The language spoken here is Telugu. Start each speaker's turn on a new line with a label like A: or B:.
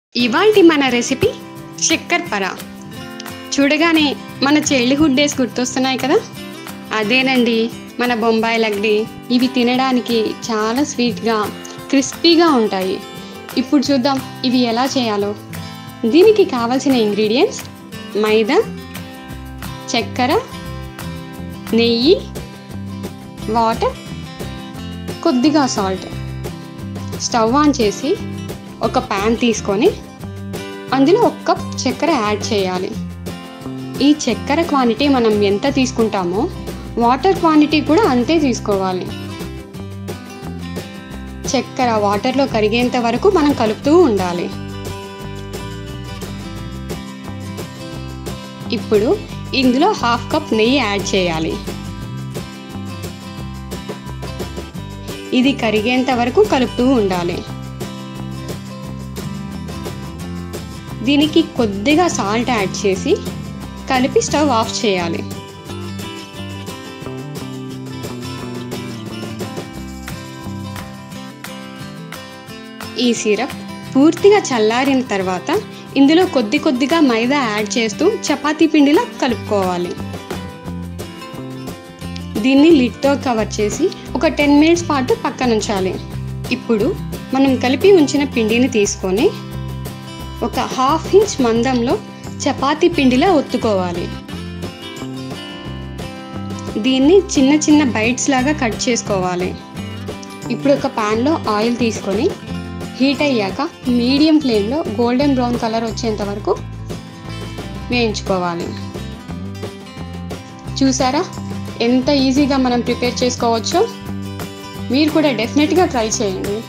A: ఇవాల్టి మన రెసిపీ చక్కెర పర చూడగానే మన చైల్డ్హుడ్ డేస్ గుర్తొస్తున్నాయి కదా అదేనండి మన బొంబాయి లగ్డి ఇవి తినడానికి చాలా స్వీట్గా క్రిస్పీగా ఉంటాయి ఇప్పుడు చూద్దాం ఇవి ఎలా చేయాలో దీనికి కావలసిన ఇంగ్రీడియంట్స్ మైదా చక్కెర నెయ్యి వాటర్ కొద్దిగా సాల్ట్ స్టవ్ ఆన్ చేసి ఒక ప్యాన్ తీసుకొని అందులో ఒక కప్ చక్కెర యాడ్ చేయాలి ఈ చక్కెర క్వాంటిటీ మనం ఎంత తీసుకుంటామో వాటర్ క్వాంటిటీ కూడా అంతే తీసుకోవాలి చక్కెర వాటర్లో కరిగేంత వరకు మనం కలుపుతూ ఉండాలి ఇప్పుడు ఇందులో హాఫ్ కప్ నెయ్యి యాడ్ చేయాలి ఇది కరిగేంత వరకు కలుపుతూ ఉండాలి దీనికి కొద్దిగా సాల్ట్ యాడ్ చేసి కలిపి స్టవ్ ఆఫ్ చేయాలి ఈ సిరప్ పూర్తిగా చల్లారిన తర్వాత ఇందులో కొద్ది కొద్దిగా మైదా యాడ్ చేస్తూ చపాతీ పిండిలా కలుపుకోవాలి దీన్ని లిడ్తో కవర్ చేసి ఒక టెన్ మినిట్స్ పాటు పక్కన ఉంచాలి ఇప్పుడు మనం కలిపి ఉంచిన పిండిని తీసుకొని ఒక హాఫ్ ఇంచ్ మందంలో చపాతీ పిండిలా ఒత్తుకోవాలి దీన్ని చిన్న చిన్న బైట్స్ లాగా కట్ చేసుకోవాలి ఇప్పుడు ఒక ప్యాన్లో ఆయిల్ తీసుకొని హీట్ అయ్యాక మీడియం ఫ్లేమ్లో గోల్డెన్ బ్రౌన్ కలర్ వచ్చేంత వరకు వేయించుకోవాలి చూసారా ఎంత ఈజీగా మనం ప్రిపేర్ చేసుకోవచ్చో మీరు కూడా డెఫినెట్గా ట్రై చేయండి